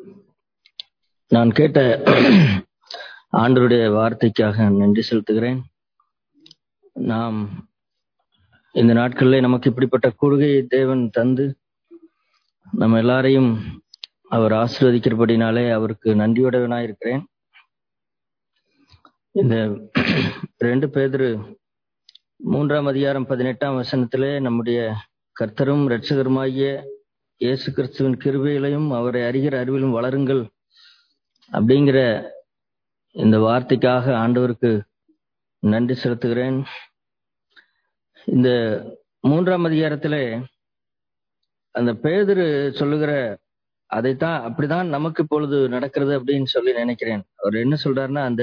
நான் கேட்ட ஆண்டருடைய வார்த்தைக்காக நன்றி செலுத்துகிறேன் நாம் இந்த நாட்களிலே நமக்கு இப்படிப்பட்ட கூடுகையை தேவன் தந்து நம்ம எல்லாரையும் அவர் ஆசீர்வதிக்கிறபடினாலே அவருக்கு நன்றியுடையவனாய் இருக்கிறேன் இந்த ரெண்டு பேதரு மூன்றாம் அதிகாரம் பதினெட்டாம் வசனத்திலே நம்முடைய கர்த்தரும் இரட்சகருமாகிய இயேசு கிறிஸ்துவின் கிருபையிலையும் அவரை அறிகிற அறிவிலும் வளருங்கள் அப்படிங்கிற இந்த வார்த்தைக்காக ஆண்டவருக்கு நன்றி செலுத்துகிறேன் இந்த மூன்றாம் அதிகாரத்திலே அந்த பேதரு சொல்லுகிற அதைத்தான் அப்படிதான் நமக்கு இப்பொழுது நடக்கிறது அப்படின்னு சொல்லி நினைக்கிறேன் அவர் என்ன சொல்றாருன்னா அந்த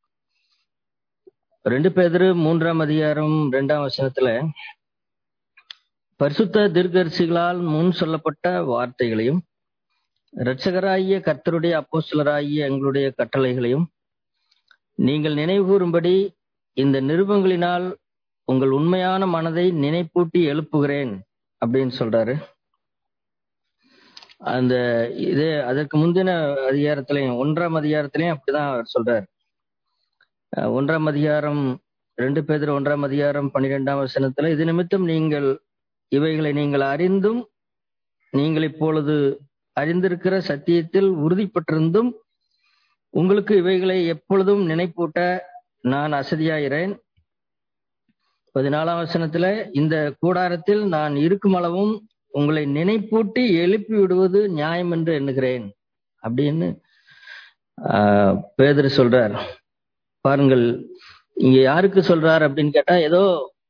ரெண்டு பேதரு மூன்றாம் அதிகாரம் ரெண்டாம் வசனத்துல பரிசுத்த தீர்க்கரிசிகளால் முன் சொல்லப்பட்ட வார்த்தைகளையும் இரட்சகராகிய கர்த்தருடைய அப்போஸ்தலராகிய எங்களுடைய கட்டளைகளையும் நீங்கள் நினைவுகூறும்படி இந்த நிருபங்களினால் உங்கள் உண்மையான மனதை நினைப்பூட்டி எழுப்புகிறேன் அப்படின்னு சொல்றாரு அந்த இது அதற்கு முந்தின அதிகாரத்திலையும் ஒன்றாம் அதிகாரத்திலையும் அப்படிதான் அவர் சொல்றார் ஒன்றாம் அதிகாரம் ரெண்டு பேர் ஒன்றாம் அதிகாரம் பன்னிரெண்டாம் வசனத்துல இது நிமித்தம் நீங்கள் இவைகளை நீங்கள் அறிந்தும் நீங்கள் இப்பொழுது அறிந்திருக்கிற சத்தியத்தில் உறுதிப்பட்டிருந்தும் உங்களுக்கு இவைகளை எப்பொழுதும் நினைப்பூட்ட நான் அசதியாகிறேன் பதினாலாம் வசனத்துல இந்த கூடாரத்தில் நான் இருக்கும் அளவும் உங்களை நினைப்பூட்டி எழுப்பி விடுவது நியாயம் என்று எண்ணுகிறேன் அப்படின்னு பேதர் சொல்றார் பாருங்கள் இங்க யாருக்கு சொல்றார் அப்படின்னு கேட்டா ஏதோ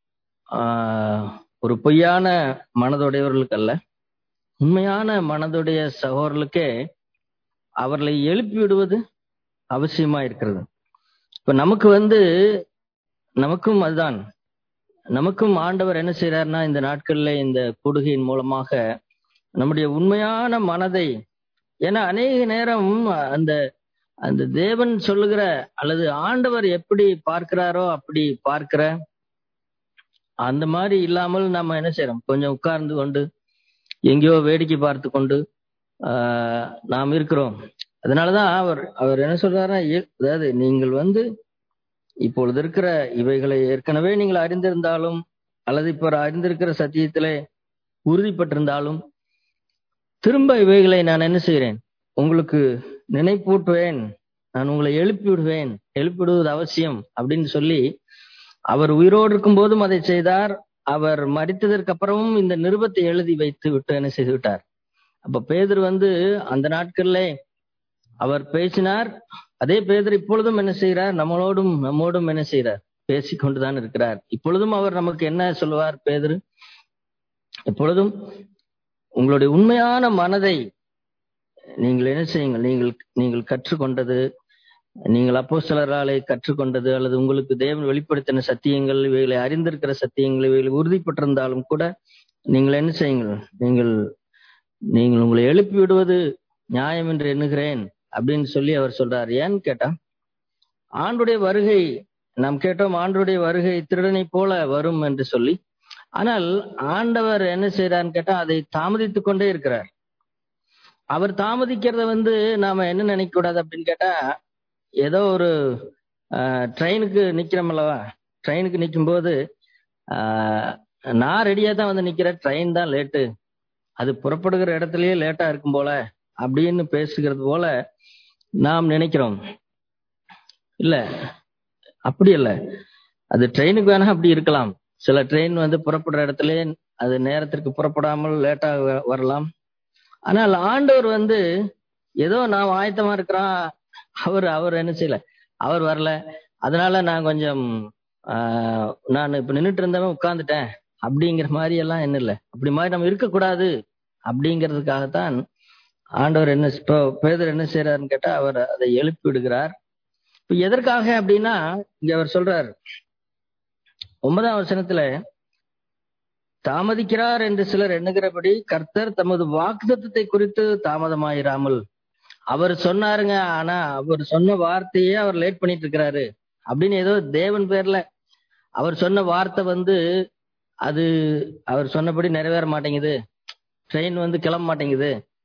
ஒரு பொய்யான மனதுடையவர்களுக்கு அல்ல உண்மையான மனதுடைய சகோதரர்களுக்கே அவர்களை எழுப்பி விடுவது அவசியமா இருக்கிறது இப்ப நமக்கு வந்து நமக்கும் அதுதான் நமக்கும் ஆண்டவர் என்ன செய்யறாருன்னா இந்த நாட்கள்ல இந்த கூடுகையின் மூலமாக நம்முடைய உண்மையான மனதை ஏன்னா அநேக நேரம் அந்த அந்த தேவன் சொல்லுகிற அல்லது ஆண்டவர் எப்படி பார்க்கிறாரோ அப்படி பார்க்கிற அந்த மாதிரி இல்லாமல் நம்ம என்ன செய்யறோம் கொஞ்சம் உட்கார்ந்து கொண்டு எங்கேயோ வேடிக்கை பார்த்து கொண்டு ஆஹ் நாம் இருக்கிறோம் அதனாலதான் அவர் அவர் என்ன சொல்றாருன்னா அதாவது நீங்கள் வந்து இப்பொழுது இருக்கிற இவைகளை ஏற்கனவே நீங்கள் அறிந்திருந்தாலும் அல்லது இப்போ அறிந்திருக்கிற சத்தியத்திலே உறுதிப்பட்டிருந்தாலும் திரும்ப இவைகளை நான் என்ன செய்கிறேன் உங்களுக்கு நினைப்பூட்டுவேன் நான் உங்களை எழுப்பி விடுவேன் எழுப்பி விடுவது அவசியம் அப்படின்னு சொல்லி அவர் உயிரோடு இருக்கும் போதும் அதை செய்தார் அவர் மறித்ததற்கு அப்புறமும் இந்த நிருபத்தை எழுதி வைத்து விட்டு என்ன செய்து விட்டார் அப்ப பேதர் வந்து அந்த நாட்கள்ல அவர் பேசினார் அதே பேதர் இப்பொழுதும் என்ன செய்கிறார் நம்மளோடும் நம்மோடும் என்ன செய்கிறார் பேசிக்கொண்டுதான் இருக்கிறார் இப்பொழுதும் அவர் நமக்கு என்ன சொல்லுவார் பேதர் எப்பொழுதும் உங்களுடைய உண்மையான மனதை நீங்கள் என்ன செய்யுங்கள் நீங்கள் நீங்கள் கற்றுக்கொண்டது நீங்கள் அப்போ சிலராலே கற்றுக்கொண்டது அல்லது உங்களுக்கு தேவன் வெளிப்படுத்தின சத்தியங்கள் இவைகளை அறிந்திருக்கிற சத்தியங்கள் இவைகளை உறுதிப்பட்டிருந்தாலும் கூட நீங்கள் என்ன செய்யுங்கள் நீங்கள் நீங்கள் உங்களை எழுப்பி விடுவது நியாயம் என்று எண்ணுகிறேன் அப்படின்னு சொல்லி அவர் சொல்றார் ஏன்னு கேட்டா ஆண்டுடைய வருகை நாம் கேட்டோம் ஆண்டுடைய வருகை திருடனை போல வரும் என்று சொல்லி ஆனால் ஆண்டவர் என்ன செய்யறான்னு கேட்டா அதை தாமதித்துக் கொண்டே இருக்கிறார் அவர் தாமதிக்கிறத வந்து நாம என்ன நினைக்க கூடாது அப்படின்னு கேட்டா ஏதோ ஒரு ட்ரெயினுக்கு நிக்கிறோம் அல்லவா ட்ரெயினுக்கு நிற்கும் போது நான் ரெடியா தான் வந்து நிக்கிறேன் ட்ரெயின் தான் லேட்டு அது புறப்படுகிற இடத்துலயே லேட்டா இருக்கும் போல அப்படின்னு பேசுகிறது போல நாம் நினைக்கிறோம் இல்ல அப்படி இல்ல அது ட்ரெயினுக்கு வேணா அப்படி இருக்கலாம் சில ட்ரெயின் வந்து புறப்படுற இடத்துல அது நேரத்திற்கு புறப்படாமல் லேட்டா வரலாம் ஆனால் ஆண்டவர் வந்து ஏதோ நான் ஆயத்தமா இருக்கிறான் அவர் அவர் என்ன செய்யல அவர் வரல அதனால நான் கொஞ்சம் ஆஹ் நான் இப்ப நின்றுட்டு இருந்தவன் உட்கார்ந்துட்டேன் அப்படிங்கிற மாதிரி எல்லாம் என்ன இல்லை அப்படி மாதிரி நம்ம இருக்கக்கூடாது அப்படிங்கிறதுக்காகத்தான் ஆண்டவர் என்ன இப்போ பேதர் என்ன செய்யறாருன்னு கேட்டா அவர் அதை எழுப்பி விடுகிறார் இப்ப எதற்காக அப்படின்னா இங்க அவர் சொல்றார் ஒன்பதாம் வசனத்துல தாமதிக்கிறார் என்று சிலர் எண்ணுகிறபடி கர்த்தர் தமது வாக்குத்தத்தை குறித்து தாமதமாயிராமல் அவர் சொன்னாருங்க ஆனா அவர் சொன்ன வார்த்தையே அவர் லேட் பண்ணிட்டு இருக்கிறாரு அப்படின்னு ஏதோ தேவன் பேர்ல அவர் சொன்ன வார்த்தை வந்து அது அவர் சொன்னபடி நிறைவேற மாட்டேங்குது ட்ரெயின் வந்து கிளம்ப மாட்டேங்குது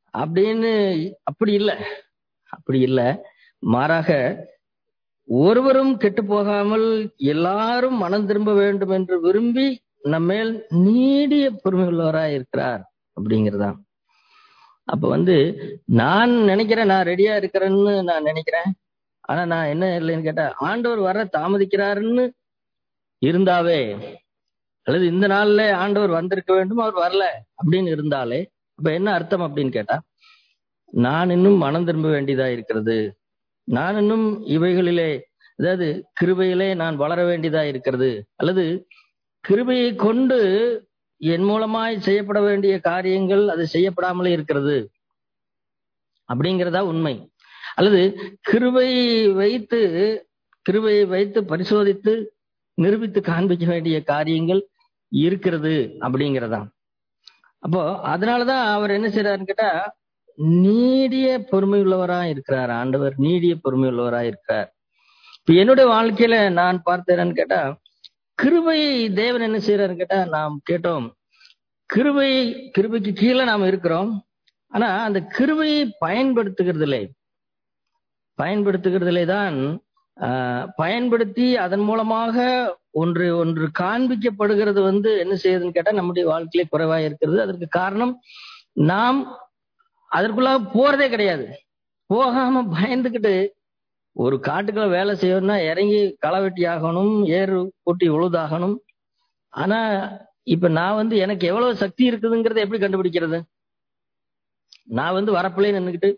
அப்படின்னு அப்படி இல்லை அப்படி இல்லை மாறாக ஒருவரும் கெட்டு போகாமல் எல்லாரும் மனம் திரும்ப வேண்டும் என்று விரும்பி நம்மேல் நீடிய பொறுமை உள்ளவராய் இருக்கிறார் அப்படிங்கிறதா அப்ப வந்து நான் நினைக்கிறேன் நான் ரெடியா இருக்கிறேன்னு நான் நினைக்கிறேன் ஆனா நான் என்ன இல்லைன்னு கேட்டா ஆண்டவர் வர தாமதிக்கிறாருன்னு இருந்தாவே அல்லது இந்த நாள்ல ஆண்டவர் வந்திருக்க வேண்டும் அவர் வரல அப்படின்னு இருந்தாலே அப்ப என்ன அர்த்தம் அப்படின்னு கேட்டா நான் இன்னும் மனம் திரும்ப வேண்டியதா இருக்கிறது நான் இன்னும் இவைகளிலே அதாவது கிருபையிலே நான் வளர வேண்டியதா இருக்கிறது அல்லது கிருபையை கொண்டு என் மூலமாய் செய்யப்பட வேண்டிய காரியங்கள் அது செய்யப்படாமலே இருக்கிறது அப்படிங்கிறதா உண்மை அல்லது கிருபை வைத்து கிருபையை வைத்து பரிசோதித்து நிரூபித்து காண்பிக்க வேண்டிய காரியங்கள் இருக்கிறது அப்படிங்கிறதா அப்போ அதனாலதான் அவர் என்ன செய்யறாருன்னு கேட்டா நீடிய பொறுமை உள்ளவரா இருக்கிறார் ஆண்டவர் நீடிய பொறுமை உள்ளவரா இருக்கிறார் இப்ப என்னுடைய வாழ்க்கையில நான் பார்த்தேன்னு கேட்டா கிருபையை தேவன் என்ன செய்யறாருன்னு கேட்டா நாம் கேட்டோம் கிருபை கிருபைக்கு கீழே நாம் இருக்கிறோம் ஆனா அந்த கிருபையை பயன்படுத்துகிறதில்லை பயன்படுத்துகிறதிலே தான் பயன்படுத்தி அதன் மூலமாக ஒன்று ஒன்று காண்பிக்கப்படுகிறது வந்து என்ன செய்யுதுன்னு கேட்டா நம்முடைய வாழ்க்கையிலே குறைவா இருக்கிறது அதற்கு காரணம் நாம் அதற்குள்ளாக போறதே கிடையாது போகாம பயந்துகிட்டு ஒரு காட்டுக்குள்ள வேலை செய்யணும்னா இறங்கி களை வெட்டி ஆகணும் ஏறு கூட்டி உழுதாகணும் ஆனா இப்ப நான் வந்து எனக்கு எவ்வளவு சக்தி இருக்குதுங்கிறத எப்படி கண்டுபிடிக்கிறது நான் வந்து வரப்பிலே நின்றுக்கிட்டு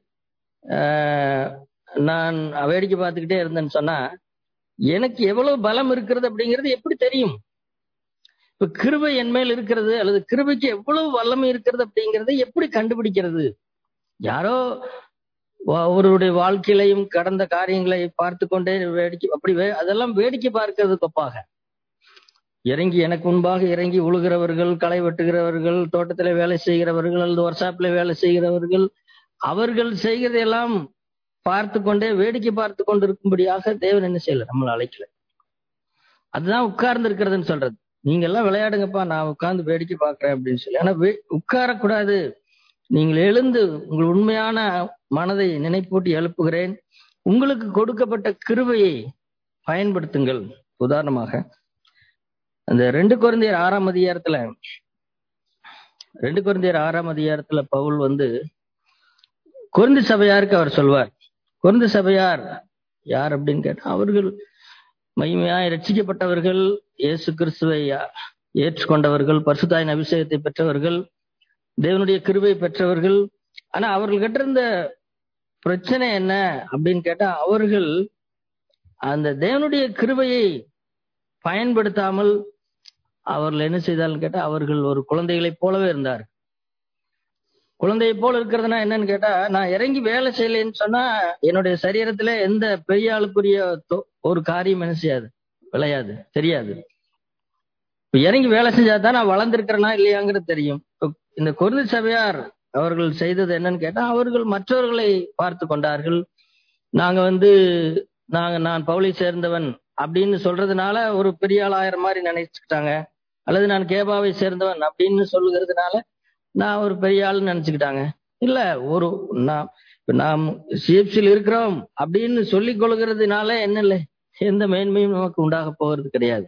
நான் வேடிக்கை பார்த்துக்கிட்டே இருந்தேன்னு சொன்னா எனக்கு எவ்வளவு பலம் இருக்கிறது அப்படிங்கிறது எப்படி தெரியும் இப்ப கிருபை என் மேல் இருக்கிறது அல்லது கிருபைக்கு எவ்வளவு வல்லமை இருக்கிறது அப்படிங்கறத எப்படி கண்டுபிடிக்கிறது யாரோ அவருடைய வாழ்க்கையிலையும் கடந்த காரியங்களை பார்த்து கொண்டே வேடிக்கை அப்படி அதெல்லாம் வேடிக்கை பார்க்கிறது தப்பாக இறங்கி எனக்கு முன்பாக இறங்கி உழுகிறவர்கள் களை வெட்டுகிறவர்கள் தோட்டத்துல வேலை செய்கிறவர்கள் அல்லது ஒர்க்ஷாப்ல வேலை செய்கிறவர்கள் அவர்கள் செய்கிறதையெல்லாம் பார்த்து கொண்டே வேடிக்கை பார்த்து கொண்டு இருக்கும்படியாக தேவன் என்ன செய்யல நம்மளை அழைக்கல அதுதான் உட்கார்ந்து இருக்கிறதுன்னு சொல்றது நீங்க எல்லாம் விளையாடுங்கப்பா நான் உட்கார்ந்து வேடிக்கை பார்க்கிறேன் அப்படின்னு சொல்லி ஆனா உட்காரக்கூடாது நீங்கள் எழுந்து உங்கள் உண்மையான மனதை நினைப்பூட்டி எழுப்புகிறேன் உங்களுக்கு கொடுக்கப்பட்ட கிருபையை பயன்படுத்துங்கள் உதாரணமாக அந்த ரெண்டு குழந்தையர் ஆறாம் அதிகாரத்துல ரெண்டு குழந்தையர் ஆறாம் அதிகாரத்துல பவுல் வந்து குறைந்த சபையாருக்கு அவர் சொல்வார் குறைந்த சபையார் யார் அப்படின்னு கேட்டா அவர்கள் மைமையாய் ரட்சிக்கப்பட்டவர்கள் இயேசு கிறிஸ்துவை ஏற்றுக்கொண்டவர்கள் பரிசுத்தாயின் அபிஷேகத்தை பெற்றவர்கள் தேவனுடைய கிருபை பெற்றவர்கள் ஆனா அவர்கள்கிட்ட இருந்த பிரச்சனை என்ன அப்படின்னு கேட்டா அவர்கள் அந்த தேவனுடைய கிருபையை பயன்படுத்தாமல் அவர்கள் என்ன செய்தாலும் கேட்டா அவர்கள் ஒரு குழந்தைகளைப் போலவே இருந்தார் குழந்தையை போல இருக்கிறதுனா என்னன்னு கேட்டா நான் இறங்கி வேலை செய்யலைன்னு சொன்னா என்னுடைய சரீரத்துல எந்த பெரிய ஆளுக்குரிய ஒரு காரியம் என்ன செய்யாது விளையாது தெரியாது இப்ப இறங்கி வேலை செஞ்சாதான் நான் வளர்ந்திருக்கிறேனா இல்லையாங்கிறது தெரியும் இந்த குருந்தி சபையார் அவர்கள் செய்தது என்னன்னு கேட்டா அவர்கள் மற்றவர்களை பார்த்து கொண்டார்கள் நாங்க வந்து நாங்க நான் பவுளை சேர்ந்தவன் அப்படின்னு சொல்றதுனால ஒரு பெரிய ஆள் ஆயிரம் மாதிரி நினைச்சுக்கிட்டாங்க அல்லது நான் கேபாவை சேர்ந்தவன் அப்படின்னு சொல்லுகிறதுனால நான் ஒரு பெரிய ஆள்னு நினைச்சுக்கிட்டாங்க இல்ல ஒரு நாம் நாம் சிஎப்சியில் இருக்கிறோம் அப்படின்னு சொல்லிக் கொள்கிறதுனால என்ன இல்லை எந்த மேன்மையும் நமக்கு உண்டாக போகிறது கிடையாது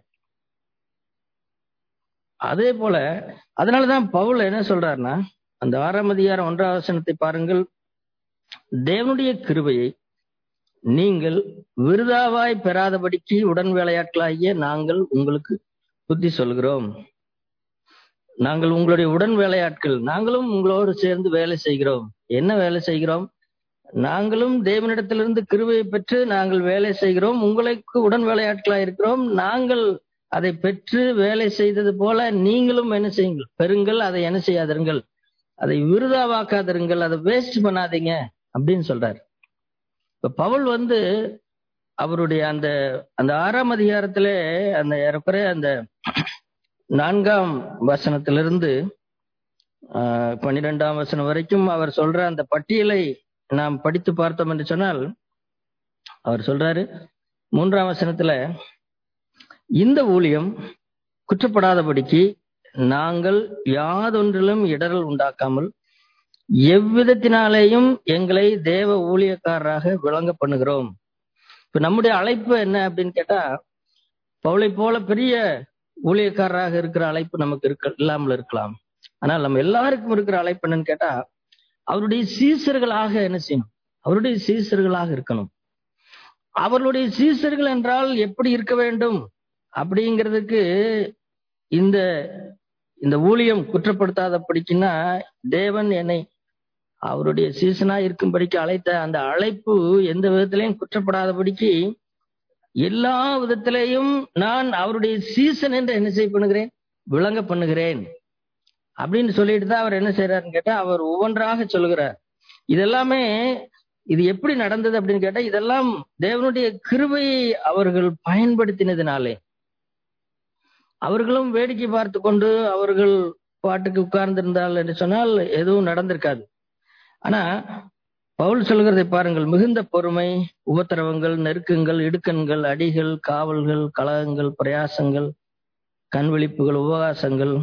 அதே போல அதனாலதான் பவுல் என்ன சொல்றாருன்னா அந்த ஆறாம் அதிகாரம் ஒன்றாம் வசனத்தை பாருங்கள் தேவனுடைய கிருபையை நீங்கள் விருதாவாய் பெறாதபடிக்கு உடன் வேலையாட்களாகிய நாங்கள் உங்களுக்கு புத்தி சொல்கிறோம் நாங்கள் உங்களுடைய உடன் வேலையாட்கள் நாங்களும் உங்களோடு சேர்ந்து வேலை செய்கிறோம் என்ன வேலை செய்கிறோம் நாங்களும் தேவனிடத்திலிருந்து கிருபையை பெற்று நாங்கள் வேலை செய்கிறோம் உங்களுக்கு உடன் வேலையாட்களா இருக்கிறோம் நாங்கள் அதை பெற்று வேலை செய்தது போல நீங்களும் என்ன செய்யுங்கள் பெறுங்கள் அதை என்ன செய்யாதிருங்கள் அதை விருதாவாக்காதிருங்கள் அதை வேஸ்ட் பண்ணாதீங்க அப்படின்னு சொல்றாரு இப்ப பவுல் வந்து அவருடைய அந்த அந்த ஆறாம் அதிகாரத்துல அந்த ஏறக்குறைய அந்த நான்காம் வசனத்திலிருந்து பன்னிரெண்டாம் வசனம் வரைக்கும் அவர் சொல்ற அந்த பட்டியலை நாம் படித்து பார்த்தோம் என்று சொன்னால் அவர் சொல்றாரு மூன்றாம் வசனத்துல இந்த ஊழியம் குற்றப்படாதபடிக்கு நாங்கள் யாதொன்றிலும் இடரல் உண்டாக்காமல் எவ்விதத்தினாலேயும் எங்களை தேவ ஊழியக்காரராக விளங்க பண்ணுகிறோம் இப்ப நம்முடைய அழைப்பு என்ன அப்படின்னு கேட்டா பவுளை போல பெரிய ஊழியக்காரராக இருக்கிற அழைப்பு நமக்கு இருக்க இல்லாமல் இருக்கலாம் ஆனால் நம்ம எல்லாருக்கும் இருக்கிற அழைப்பு என்னன்னு கேட்டா அவருடைய சீசர்களாக என்ன செய்யணும் அவருடைய சீசர்களாக இருக்கணும் அவர்களுடைய சீசர்கள் என்றால் எப்படி இருக்க வேண்டும் அப்படிங்கிறதுக்கு இந்த இந்த ஊழியம் குற்றப்படுத்தாதபடிக்குன்னா தேவன் என்னை அவருடைய சீசனா இருக்கும்படிக்கு அழைத்த அந்த அழைப்பு எந்த விதத்திலையும் குற்றப்படாதபடிக்கு எல்லா விதத்திலையும் நான் அவருடைய சீசன் என்று என்ன செய்ய பண்ணுகிறேன் விளங்க பண்ணுகிறேன் அப்படின்னு சொல்லிட்டு தான் அவர் என்ன செய்யறாருன்னு கேட்டா அவர் ஒவ்வொன்றாக சொல்லுகிறார் இதெல்லாமே இது எப்படி நடந்தது அப்படின்னு கேட்டா இதெல்லாம் தேவனுடைய கிருபையை அவர்கள் பயன்படுத்தினதினாலே அவர்களும் வேடிக்கை பார்த்து கொண்டு அவர்கள் பாட்டுக்கு உட்கார்ந்திருந்தால் என்று சொன்னால் எதுவும் நடந்திருக்காது ஆனா பவுல் சொல்கிறதை பாருங்கள் மிகுந்த பொறுமை உபத்திரவங்கள் நெருக்கங்கள் இடுக்கண்கள் அடிகள் காவல்கள் கலகங்கள் பிரயாசங்கள் கண்விழிப்புகள் உபவாசங்கள்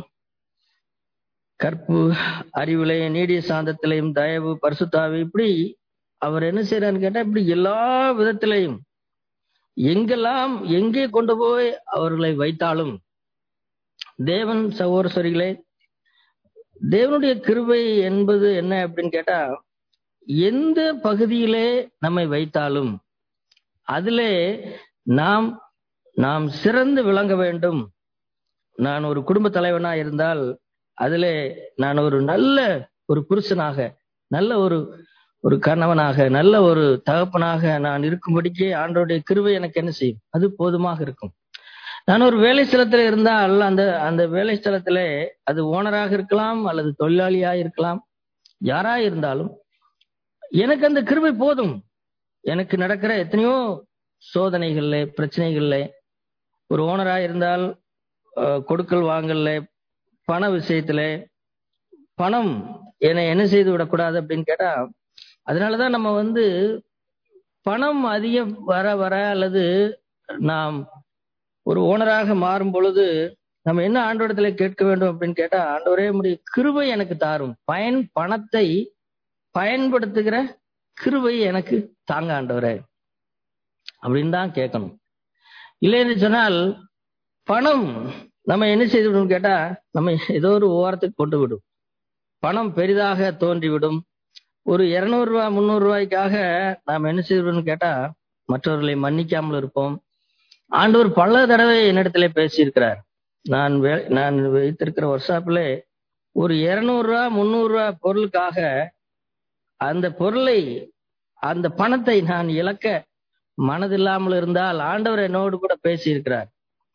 கற்பு அறிவிலை நீடிய சாந்தத்திலையும் தயவு பரிசுத்தாவி இப்படி அவர் என்ன செய்யறான்னு கேட்டா இப்படி எல்லா விதத்திலையும் எங்கெல்லாம் எங்கே கொண்டு போய் அவர்களை வைத்தாலும் தேவன் சகோதரர்களே தேவனுடைய கிருபை என்பது என்ன அப்படின்னு கேட்டா எந்த பகுதியிலே நம்மை வைத்தாலும் அதிலே நாம் நாம் சிறந்து விளங்க வேண்டும் நான் ஒரு குடும்ப தலைவனா இருந்தால் அதிலே நான் ஒரு நல்ல ஒரு புருஷனாக நல்ல ஒரு ஒரு கணவனாக நல்ல ஒரு தகப்பனாக நான் இருக்கும்படிக்கே ஆண்டோடைய கிருவை எனக்கு என்ன செய்யும் அது போதுமாக இருக்கும் நான் ஒரு வேலை ஸ்தலத்துல இருந்தால் அந்த அந்த வேலை ஸ்தலத்துல அது ஓனராக இருக்கலாம் அல்லது தொழிலாளியா இருக்கலாம் யாரா இருந்தாலும் எனக்கு அந்த கிருபை போதும் எனக்கு நடக்கிற எத்தனையோ சோதனைகள்ல பிரச்சனைகள்ல ஒரு ஓனரா இருந்தால் கொடுக்கல் வாங்கல பண விஷயத்துல பணம் என்னை என்ன செய்து விடக்கூடாது அப்படின்னு கேட்டா அதனாலதான் நம்ம வந்து பணம் அதிகம் வர வர அல்லது நாம் ஒரு ஓனராக மாறும் பொழுது நம்ம என்ன ஆண்டோடத்துல கேட்க வேண்டும் அப்படின்னு கேட்டா ஆண்டவரே முடிய கிருபை எனக்கு தாரும் பயன் பணத்தை பயன்படுத்துகிற கிருபை எனக்கு தாங்க ஆண்டவரே அப்படின்னு தான் கேட்கணும் இல்லைன்னு சொன்னால் பணம் நம்ம என்ன செய்து விடும் கேட்டா நம்ம ஏதோ ஒரு ஓரத்துக்கு கொண்டு விடும் பணம் பெரிதாக தோன்றிவிடும் ஒரு இருநூறு ரூபாய் முந்நூறு ரூபாய்க்காக நாம் என்ன செய்வோம்னு கேட்டா மற்றவர்களை மன்னிக்காமல் இருப்போம் ஆண்டவர் பல தடவை என்னிடத்துல பேசியிருக்கிறார் நான் நான் வைத்திருக்கிற ஒர்க்ஷாப்ல ஒரு இருநூறு ரூபா முந்நூறு ரூபா பொருளுக்காக அந்த பொருளை அந்த பணத்தை நான் இழக்க மனதில்லாமல் இருந்தால் ஆண்டவர் என்னோடு கூட பேசியிருக்கிறார்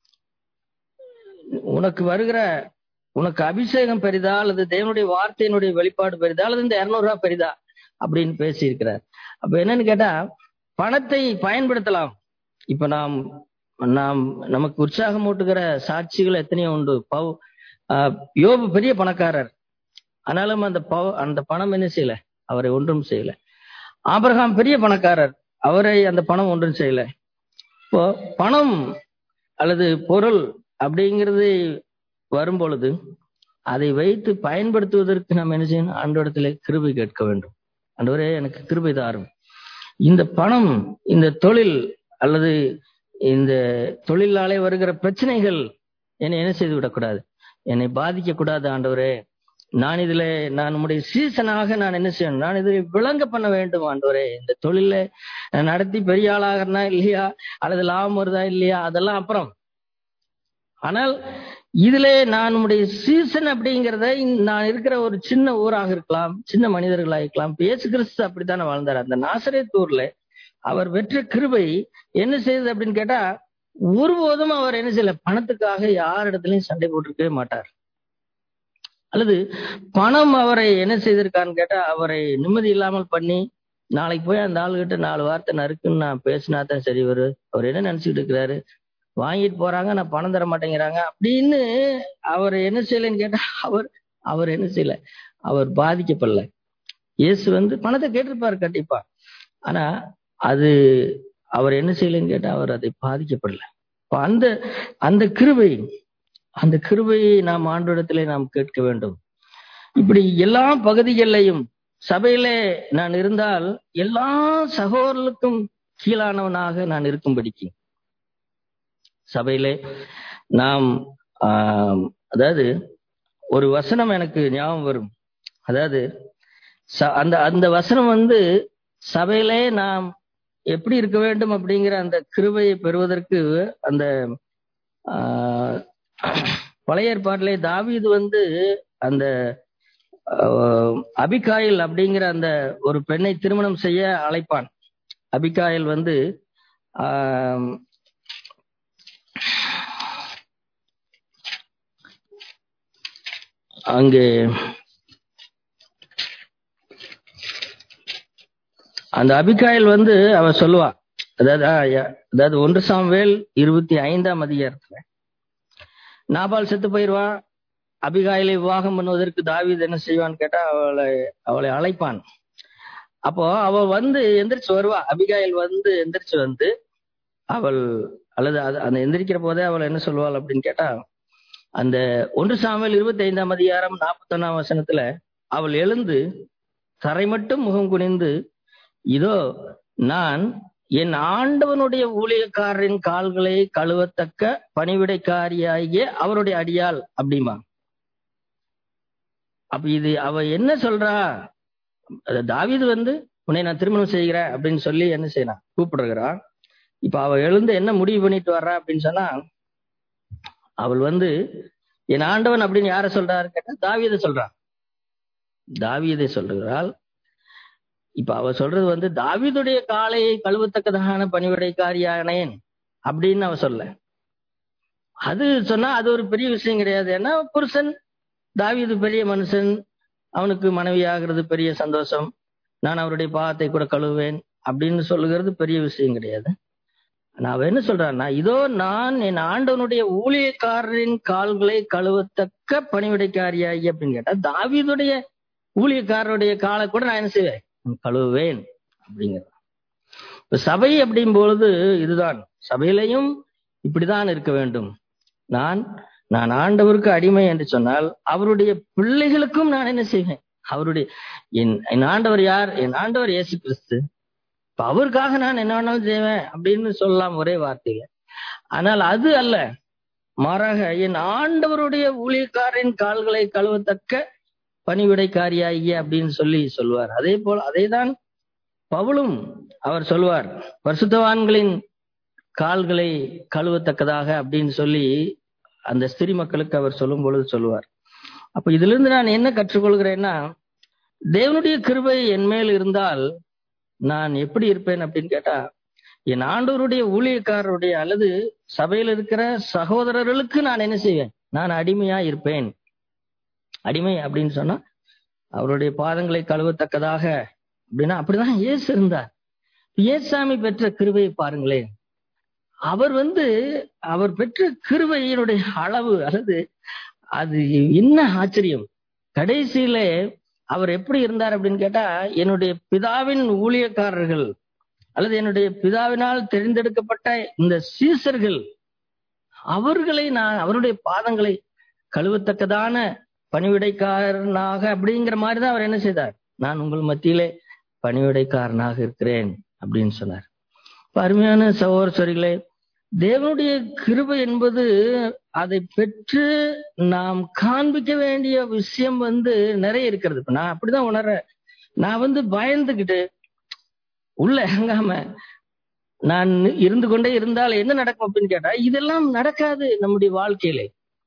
உனக்கு வருகிற உனக்கு அபிஷேகம் பெரிதா அல்லது தேவனுடைய வார்த்தையினுடைய வெளிப்பாடு பெரிதா அல்லது இந்த இருநூறு ரூபாய் பெரிதா அப்படின்னு பேசியிருக்கிறார் அப்ப என்னன்னு கேட்டா பணத்தை பயன்படுத்தலாம் இப்ப நாம் நாம் நமக்கு உற்சாகம் ஊட்டுகிற சாட்சிகள் எத்தனையோ உண்டு பவ் யோபு பெரிய பணக்காரர் ஆனாலும் அந்த பவ அந்த பணம் என்ன செய்யல அவரை ஒன்றும் செய்யல ஆபரகாம் பெரிய பணக்காரர் அவரை அந்த பணம் ஒன்றும் செய்யல இப்போ பணம் அல்லது பொருள் அப்படிங்கிறது வரும் பொழுது அதை வைத்து பயன்படுத்துவதற்கு நாம் என்ன செய்யணும் ஆண்டோடத்துல கிருபை கேட்க வேண்டும் ஆண்டவரே எனக்கு கிருபை தாரும் இந்த பணம் இந்த தொழில் அல்லது இந்த தொழிலாலே வருகிற பிரச்சனைகள் என்னை என்ன செய்து விடக்கூடாது என்னை பாதிக்க கூடாது ஆண்டவரே நான் இதுல நான் உடைய சீசனாக நான் என்ன செய்யணும் நான் இதில் விளங்க பண்ண வேண்டும் ஆண்டவரே இந்த தொழில நடத்தி பெரிய ஆளாகிறனா இல்லையா அல்லது லாபம் வருதா இல்லையா அதெல்லாம் அப்புறம் ஆனால் இதுல நான் உடைய சீசன் அப்படிங்கிறத நான் இருக்கிற ஒரு சின்ன ஊராக இருக்கலாம் சின்ன மனிதர்களாக இருக்கலாம் இயேசு கிறிஸ்து அப்படித்தானே வாழ்ந்தார் அந்த நாசரேத் ஊர்ல அவர் வெற்ற கிருபை என்ன செய்யுது அப்படின்னு கேட்டா ஒருபோதும் அவர் என்ன செய்யல பணத்துக்காக யார் இடத்துலயும் சண்டை போட்டிருக்கவே மாட்டார் அல்லது பணம் அவரை என்ன செய்திருக்கான்னு கேட்டா அவரை நிம்மதி இல்லாமல் பண்ணி நாளைக்கு போய் அந்த ஆளுகிட்ட நாலு வார்த்தை நறுக்குன்னு நான் பேசினா தான் சரி வரு அவர் என்ன நினைச்சுட்டு இருக்கிறாரு வாங்கிட்டு போறாங்க நான் பணம் தர மாட்டேங்கிறாங்க அப்படின்னு அவர் என்ன செய்யலன்னு கேட்டா அவர் அவர் என்ன செய்யல அவர் பாதிக்கப்படல இயேசு வந்து பணத்தை கேட்டிருப்பாரு கண்டிப்பா ஆனா அது அவர் என்ன செய்யலன்னு கேட்டா அவர் அதை பாதிக்கப்படல அந்த அந்த கிருபை அந்த கிருபையை நாம் ஆண்டோடத்திலே நாம் கேட்க வேண்டும் இப்படி எல்லா பகுதிகளிலையும் சபையிலே நான் இருந்தால் எல்லா சகோதரர்களுக்கும் கீழானவனாக நான் இருக்கும்படிக்கு சபையிலே நாம் ஆம், அதாவது ஒரு வசனம் எனக்கு ஞாபகம் வரும் அதாவது ச- அந்த அந்த வசனம் வந்து சபையிலே நாம் எப்படி இருக்க வேண்டும் அப்படிங்கிற அந்த கிருபையை பெறுவதற்கு அந்த ஆஹ், பழைய ஏற்பாட்டிலே தாவீது வந்து அந்த ஆஹ், அபிகாயில் அப்படிங்கிற அந்த ஒரு பெண்ணை திருமணம் செய்ய அழைப்பான் அபிகாயில் வந்து ஆஹ், அங்கே அந்த அபிகாயில் வந்து அவ சொல்லுவா அதாவது ஆ, ய- அதாவது ஒன்று சாம்வேல் இருபத்தி ஐந்தாம் அதிகாரத்துல நாபால் செத்து போயிடுவா அபிகாயிலை விவாகம் பண்ணுவதற்கு தாவீது என்ன செய்வான்னு கேட்டா அவளை அவளை அழைப்பான் அப்போ அவ வந்து எந்திரிச்சு வருவா அபிகாயில் வந்து எந்திரிச்சு வந்து அவள் அல்லது அது அந்த எந்திரிக்கிற போதே அவள் என்ன சொல்வாள் அப்படின்னு கேட்டா அந்த ஒன்று சாமுவேல் இருபத்தி ஐந்தாம் அதிகாரம் நாற்பத்தொன்னாம் வசனத்துல அவள் எழுந்து தரை மட்டும் முகம் குனிந்து இதோ நான் என் ஆண்டவனுடைய ஊழியக்காரரின் கால்களை கழுவத்தக்க பணிவிடைக்காரியாகிய அவருடைய அடியாள் அப்படிமா அப்ப இது அவ என்ன சொல்றா அது தாவீது வந்து உன்னை நான் திருமணம் செய்கிறேன் அப்படின்னு சொல்லி என்ன செய்யறான் கூப்பிடுகிறான் இப்ப அவ எழுந்து என்ன முடிவு பண்ணிட்டு வர்றா அப்படின்னு சொன்னா அவள் வந்து என் ஆண்டவன் அப்படின்னு யார சொல்றாரு கேட்டா தாவீதை சொல்றான் தாவீதை சொல்கிறாள் இப்ப அவ சொல்றது வந்து தாவீதுடைய காலையை கழுவத்தக்கதான பணிவிடைக்காரியானேன் அப்படின்னு அவ சொல்ல அது சொன்னா அது ஒரு பெரிய விஷயம் கிடையாது ஏன்னா புருஷன் தாவீது பெரிய மனுஷன் அவனுக்கு மனைவி ஆகிறது பெரிய சந்தோஷம் நான் அவருடைய பாவத்தை கூட கழுவேன் அப்படின்னு சொல்லுகிறது பெரிய விஷயம் கிடையாது நான் அவ என்ன சொல்றான்னா இதோ நான் என் ஆண்டவனுடைய ஊழியக்காரரின் கால்களை கழுவத்தக்க பணிவிடைக்காரியாகி அப்படின்னு கேட்டா தாவீதுடைய ஊழியக்காரருடைய காலை கூட நான் என்ன செய்வேன் கழுவுவேன் அப்படிங்கிறது இப்ப சபை அப்படின் பொழுது இதுதான் சபையிலையும் இப்படிதான் இருக்க வேண்டும் நான் நான் ஆண்டவருக்கு அடிமை என்று சொன்னால் அவருடைய பிள்ளைகளுக்கும் நான் என்ன செய்வேன் அவருடைய என் என் ஆண்டவர் யார் என் ஆண்டவர் இயேசு கிறிஸ்து இப்ப அவருக்காக நான் என்ன வேணாலும் செய்வேன் அப்படின்னு சொல்லலாம் ஒரே வார்த்தையில ஆனால் அது அல்ல மாறாக என் ஆண்டவருடைய ஊழியக்காரின் கால்களை கழுவத்தக்க பணிவிடைக்காரியாகிய அப்படின்னு சொல்லி சொல்வார் அதே போல அதேதான் பவுலும் அவர் சொல்வார் பரிசுத்தவான்களின் கால்களை கழுவத்தக்கதாக அப்படின்னு சொல்லி அந்த ஸ்திரி மக்களுக்கு அவர் சொல்லும் பொழுது சொல்லுவார் அப்ப இதுல இருந்து நான் என்ன கற்றுக்கொள்கிறேன்னா தேவனுடைய கிருபை என் மேல் இருந்தால் நான் எப்படி இருப்பேன் அப்படின்னு கேட்டா என் ஆண்டவருடைய ஊழியக்காரருடைய அல்லது சபையில் இருக்கிற சகோதரர்களுக்கு நான் என்ன செய்வேன் நான் அடிமையா இருப்பேன் அடிமை அப்படின்னு சொன்னா அவருடைய பாதங்களை கழுவத்தக்கதாக அப்படின்னா அப்படிதான் இயேசு இருந்தார் இயேசாமி பெற்ற கிருபையை பாருங்களேன் அவர் வந்து அவர் பெற்ற கிருபையினுடைய அளவு அல்லது அது என்ன ஆச்சரியம் கடைசியில அவர் எப்படி இருந்தார் அப்படின்னு கேட்டா என்னுடைய பிதாவின் ஊழியக்காரர்கள் அல்லது என்னுடைய பிதாவினால் தெரிந்தெடுக்கப்பட்ட இந்த சீசர்கள் அவர்களை நான் அவருடைய பாதங்களை கழுவத்தக்கதான பணிவிடைக்காரனாக அப்படிங்கிற மாதிரி தான் அவர் என்ன செய்தார் நான் உங்கள் மத்தியிலே பணிவிடைக்காரனாக இருக்கிறேன் அப்படின்னு சொன்னார் இப்ப அருமையான சகோதரர்களே தேவனுடைய கிருபை என்பது அதை பெற்று நாம் காண்பிக்க வேண்டிய விஷயம் வந்து நிறைய இருக்கிறது இப்ப நான் அப்படிதான் உணர்றேன் நான் வந்து பயந்துகிட்டு உள்ள இறங்காம நான் இருந்து கொண்டே இருந்தால் என்ன நடக்கும் அப்படின்னு கேட்டா இதெல்லாம் நடக்காது நம்முடைய வாழ்க்கையில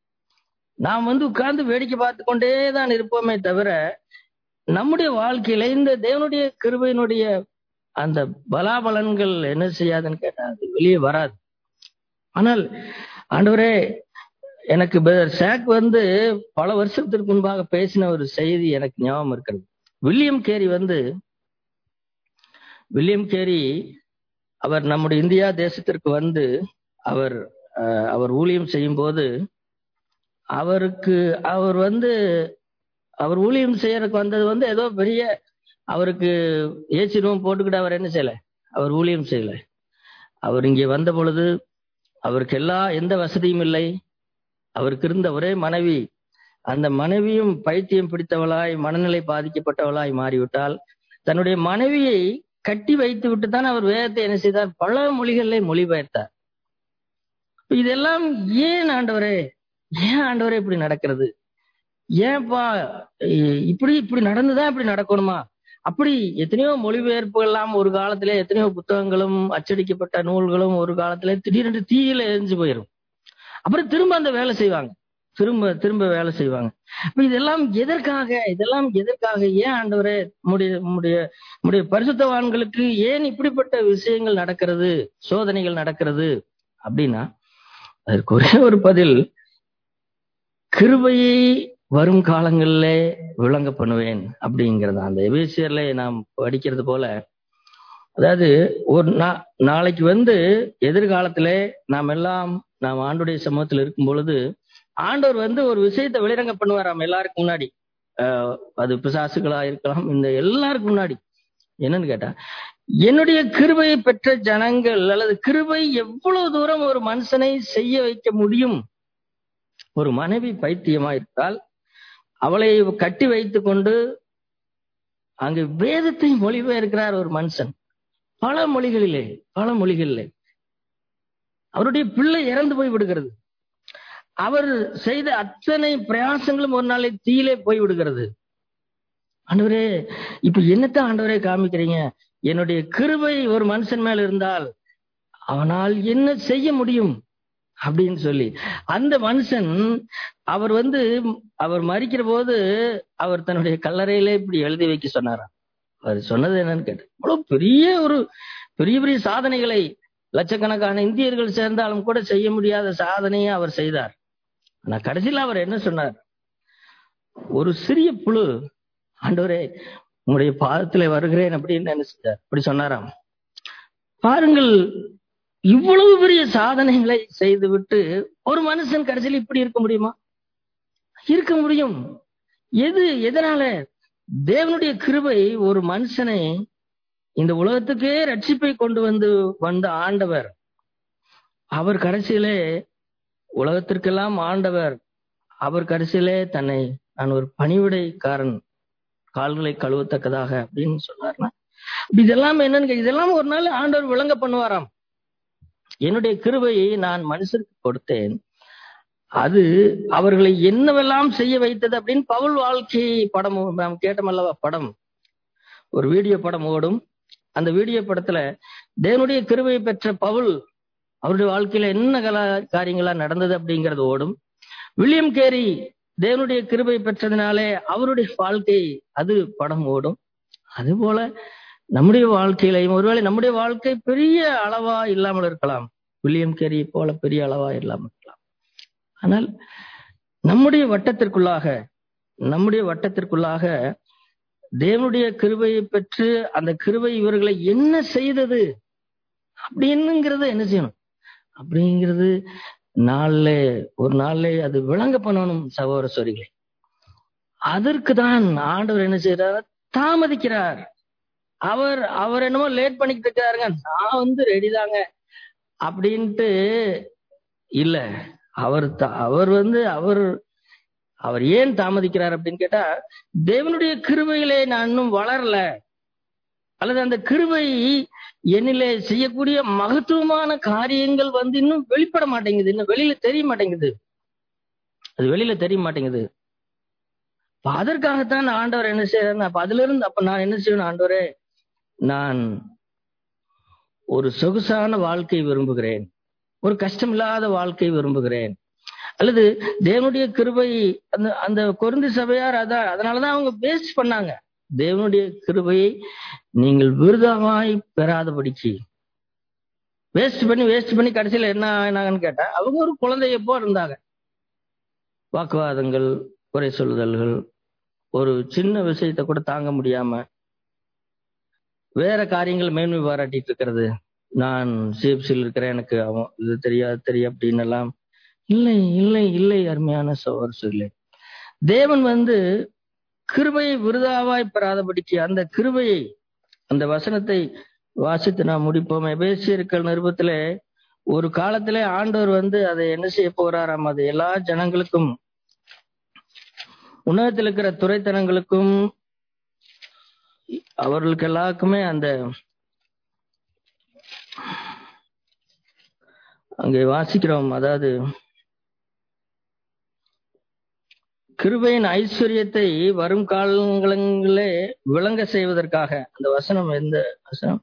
நாம் வந்து உட்கார்ந்து வேடிக்கை பார்த்து கொண்டே தான் இருப்போமே தவிர நம்முடைய வாழ்க்கையில இந்த தேவனுடைய கிருபையினுடைய அந்த பலாபலன்கள் என்ன செய்யாதுன்னு கேட்டா அது வெளியே வராது ஆனால் ஆண்டவரே எனக்கு சாக் வந்து பல வருஷத்திற்கு முன்பாக பேசின ஒரு செய்தி எனக்கு ஞாபகம் இருக்கிறது வில்லியம் கேரி வந்து வில்லியம் கேரி அவர் நம்முடைய இந்தியா தேசத்திற்கு வந்து அவர் அவர் ஊழியம் செய்யும் போது அவருக்கு அவர் வந்து அவர் ஊழியம் செய்யறதுக்கு வந்தது வந்து ஏதோ பெரிய அவருக்கு ஏசி ரூம் போட்டுக்கிட்டு அவர் என்ன செய்யல அவர் ஊழியம் செய்யல அவர் இங்கே வந்த பொழுது அவருக்கு எல்லா எந்த வசதியும் இல்லை அவருக்கு இருந்த ஒரே மனைவி அந்த மனைவியும் பைத்தியம் பிடித்தவளாய் மனநிலை பாதிக்கப்பட்டவளாய் மாறிவிட்டால் தன்னுடைய மனைவியை கட்டி வைத்து விட்டு தான் அவர் வேதத்தை என்ன செய்தார் பல மொழிகளிலே மொழிபெயர்த்தார் இதெல்லாம் ஏன் ஆண்டவரே ஏன் ஆண்டவரே இப்படி நடக்கிறது ஏன்பா இ- இப்படி இப்படி நடந்துதான் இப்படி நடக்கணுமா அப்படி எத்தனையோ மொழிபெயர்ப்புகள் எல்லாம் ஒரு காலத்திலே எத்தனையோ புத்தகங்களும் அச்சடிக்கப்பட்ட நூல்களும் ஒரு காலத்திலே திடீரென்று தீயில எரிஞ்சு போயிடும் அப்புறம் திரும்ப அந்த வேலை செய்வாங்க திரும்ப திரும்ப வேலை செய்வாங்க அப்ப இதெல்லாம் எதற்காக இதெல்லாம் எதற்காக ஏன் ஆண்டவரே நம்முடைய நம்முடைய நம்முடைய பரிசுத்தவான்களுக்கு ஏன் இப்படிப்பட்ட விஷயங்கள் நடக்கிறது சோதனைகள் நடக்கிறது அப்படின்னா அதற்கு ஒரே ஒரு பதில் கிருபையை வரும் காலங்களிலே விளங்க பண்ணுவேன் அப்படிங்கிறது அந்த எபேசியர்ல நாம் படிக்கிறது போல அதாவது ஒரு நா- நாளைக்கு வந்து எதிர்காலத்திலே நாம் எல்லாம் நாம் ஆண்டுடைய சமூகத்தில் இருக்கும் பொழுது ஆண்டவர் வந்து ஒரு விஷயத்தை வெளிரங்க பண்ணுவாராம் எல்லாருக்கும் முன்னாடி ஆஹ் அது பிசாசுகளா இருக்கலாம் இந்த எல்லாருக்கும் முன்னாடி என்னன்னு கேட்டா என்னுடைய கிருபையை பெற்ற ஜனங்கள் அல்லது கிருபை எவ்வளவு தூரம் ஒரு மனுஷனை செய்ய வைக்க முடியும் ஒரு மனைவி பைத்தியமா இருந்தால் அவளை கட்டி வைத்துக் கொண்டு அங்கு வேதத்தை மொழிபெயர்க்கிறார் ஒரு மனுஷன் பல மொழிகளிலே பல மொழிகளிலே அவருடைய பிள்ளை இறந்து போய் விடுகிறது அவர் செய்த அத்தனை பிரயாசங்களும் ஒரு நாளை தீயிலே போய் விடுகிறது ஆண்டவரே இப்ப என்னத்த ஆண்டவரே காமிக்கிறீங்க என்னுடைய கிருபை ஒரு மனுஷன் மேல இருந்தால் அவனால் என்ன செய்ய முடியும் அப்படின்னு சொல்லி அந்த மனுஷன் அவர் வந்து அவர் மறிக்கிற போது அவர் தன்னுடைய கல்லறையிலே இப்படி எழுதி வைக்க சொன்னாராம் அவர் சொன்னது என்னன்னு கேட்டு அவ்வளவு பெரிய ஒரு பெரிய பெரிய சாதனைகளை லட்சக்கணக்கான இந்தியர்கள் சேர்ந்தாலும் கூட செய்ய முடியாத சாதனையை அவர் செய்தார் ஆனா கடைசியில் அவர் என்ன சொன்னார் ஒரு சிறிய புழு ஆண்டவரே உங்களுடைய பாதத்துல வருகிறேன் அப்படின்னு நினைச்சார் அப்படி சொன்னாராம் பாருங்கள் இவ்வளவு பெரிய சாதனைகளை செய்துவிட்டு ஒரு மனுஷன் கடைசியில் இப்படி இருக்க முடியுமா இருக்க முடியும் எது எதனால தேவனுடைய கிருபை ஒரு மனுஷனை இந்த உலகத்துக்கே ரட்சிப்பை கொண்டு வந்து வந்த ஆண்டவர் அவர் கடைசியிலே உலகத்திற்கெல்லாம் ஆண்டவர் அவர் கடைசியிலே தன்னை நான் ஒரு பணிவிடைக்காரன் கால்களை கழுவத்தக்கதாக அப்படின்னு சொன்னார்னா இதெல்லாம் என்னன்னு கே- இதெல்லாம் ஒரு நாள் ஆண்டவர் விளங்க பண்ணுவாராம் என்னுடைய கிருபையை நான் மனுஷருக்கு கொடுத்தேன் அது அவர்களை என்னவெல்லாம் செய்ய வைத்தது அப்படின்னு பவுல் வாழ்க்கை படம் நாம் கேட்டோமல்லவா படம் ஒரு வீடியோ படம் ஓடும் அந்த வீடியோ படத்துல தேவனுடைய கிருபையை பெற்ற பவுல் அவருடைய வாழ்க்கையில என்ன கலா காரியங்களா நடந்தது அப்படிங்கிறது ஓடும் வில்லியம் கேரி தேவனுடைய கிருபை பெற்றதுனாலே அவருடைய வாழ்க்கை அது படம் ஓடும் அதுபோல நம்முடைய வாழ்க்கையிலையும் ஒருவேளை நம்முடைய வாழ்க்கை பெரிய அளவா இல்லாமல் இருக்கலாம் வில்லியம் கேரி போல பெரிய அளவா இல்லாமல் இருக்கலாம் ஆனால் நம்முடைய வட்டத்திற்குள்ளாக நம்முடைய வட்டத்திற்குள்ளாக தேவனுடைய கிருபையை பெற்று அந்த கிருபை இவர்களை என்ன செய்தது அப்படின்னுங்கிறத என்ன செய்யணும் அப்படிங்கிறது நாள்ல ஒரு நாள்ல அது விளங்க பண்ணணும் சகோதர சோரிகளே அதற்கு தான் ஆண்டவர் என்ன செய்யறார் தாமதிக்கிறார் அவர் அவர் என்னமோ லேட் பண்ணிக்கிட்டு இருக்காருங்க நான் வந்து ரெடி தாங்க அப்படின்ட்டு இல்ல அவர் த- அவர் வந்து அவர் அவர் ஏன் தாமதிக்கிறார் அப்படின்னு கேட்டா தேவனுடைய கிருபையிலே நான் இன்னும் வளரல அல்லது அந்த கிருபை என்னிலே செய்யக்கூடிய மகத்துவமான காரியங்கள் வந்து இன்னும் வெளிப்பட மாட்டேங்குது இன்னும் வெளியில தெரிய மாட்டேங்குது அது வெளியில தெரிய மாட்டேங்குது அப்ப அதற்காகத்தான் ஆண்டவர் என்ன செய்யறாரு அப்ப அதுல இருந்து அப்ப நான் என்ன செய்யணும் ஆண்டவரே நான் ஒரு சொகுசான வாழ்க்கை விரும்புகிறேன் ஒரு கஷ்டமில்லாத வாழ்க்கை விரும்புகிறேன் அல்லது தேவனுடைய கிருபை அந்த அந்த கொருந்து சபையார் அதான் அதனாலதான் அவங்க வேஸ்ட் பண்ணாங்க தேவனுடைய கிருபையை நீங்கள் விருதமாய் பெறாதபடிக்கு வேஸ்ட் பண்ணி வேஸ்ட் பண்ணி கடைசியில என்ன ஆனாங்கன்னு கேட்டா அவங்க ஒரு குழந்தைய போ இருந்தாங்க வாக்குவாதங்கள் குறை சொல்லுதல்கள் ஒரு சின்ன விஷயத்தை கூட தாங்க முடியாம வேற காரியங்கள் மேன்மை பாராட்டிட்டு இருக்கிறது நான் சிஎப்சியில் இருக்கிறேன் எனக்கு அவன் இது தெரியாது தெரியும் அப்படின்னு எல்லாம் இல்லை இல்லை இல்லை அருமையான சோர்ஸ் தேவன் வந்து கிருபையை விருதாவாய் பெறாதபடிக்கு அந்த கிருபையை அந்த வசனத்தை வாசித்து நாம் முடிப்போம் எபேசியர்கள் நிருபத்திலே ஒரு காலத்திலே ஆண்டவர் வந்து அதை என்ன செய்ய போறாராம் அது எல்லா ஜனங்களுக்கும் உன்னதத்தில் இருக்கிற துறைத்தனங்களுக்கும் அவர்களுக்கு எல்லாருக்குமே அந்த அங்கே வாசிக்கிறோம் அதாவது கிருபையின் ஐஸ்வர்யத்தை வரும் காலங்களிலே விளங்க செய்வதற்காக அந்த வசனம் எந்த வசனம்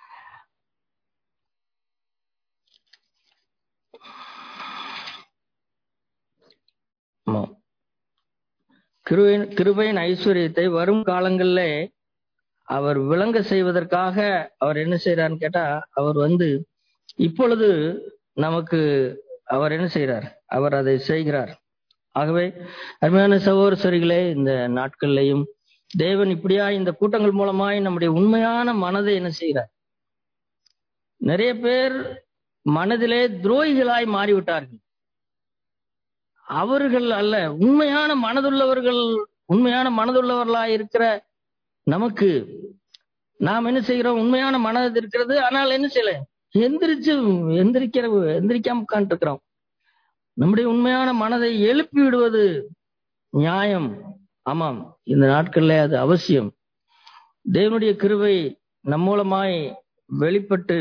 ஆமா. கிருபையின் கிருபையின் ஐஸ்வர்யத்தை வரும் காலங்களிலே அவர் விளங்க செய்வதற்காக அவர் என்ன செய்யறாருன்னு கேட்டா அவர் வந்து இப்பொழுது நமக்கு அவர் என்ன செய்கிறார் அவர் அதை செய்கிறார் ஆகவே அருமையான சகோதர சரிகளே இந்த நாட்கள்லையும் தேவன் இப்படியா இந்த கூட்டங்கள் மூலமாய் நம்முடைய உண்மையான மனதை என்ன செய்கிறார் நிறைய பேர் மனதிலே துரோகிகளாய் மாறிவிட்டார்கள் அவர்கள் அல்ல உண்மையான மனதுள்ளவர்கள் உண்மையான மனதுள்ளவர்களாய் இருக்கிற நமக்கு நாம் என்ன செய்கிறோம் உண்மையான மனது இருக்கிறது ஆனால் என்ன செய்யல எந்திரிச்சு எந்திரிக்கிற எந்திரிக்காம உட்கார்ந்து இருக்கிறோம் நம்முடைய உண்மையான மனதை எழுப்பி விடுவது நியாயம் ஆமாம் இந்த நாட்கள்ல அது அவசியம் தேவனுடைய கிருவை நம் மூலமாய் வெளிப்பட்டு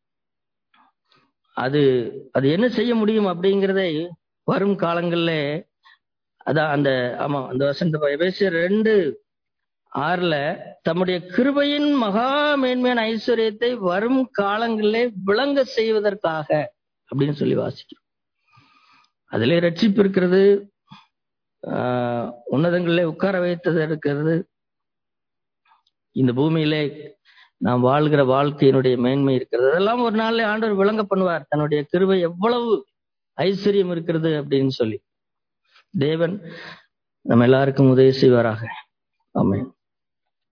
அது அது என்ன செய்ய முடியும் அப்படிங்கிறதை வரும் காலங்கள்ல அதான் அந்த ஆமா அந்த வசந்த எபேசியர் ரெண்டு ஆறுல தம்முடைய கிருபையின் மகா மேன்மையான ஐஸ்வர்யத்தை வரும் காலங்களிலே விளங்க செய்வதற்காக அப்படின்னு சொல்லி வாசிக்கிறோம் அதிலே ரட்சிப்பு இருக்கிறது ஆஹ் உன்னதங்களிலே உட்கார வைத்தது இருக்கிறது இந்த பூமியிலே நாம் வாழ்கிற வாழ்க்கையினுடைய மேன்மை இருக்கிறது அதெல்லாம் ஒரு நாள்ல ஆண்டவர் விளங்க பண்ணுவார் தன்னுடைய கிருபை எவ்வளவு ஐஸ்வர்யம் இருக்கிறது அப்படின்னு சொல்லி தேவன் நம்ம எல்லாருக்கும் உதவி செய்வாராக ஆமென்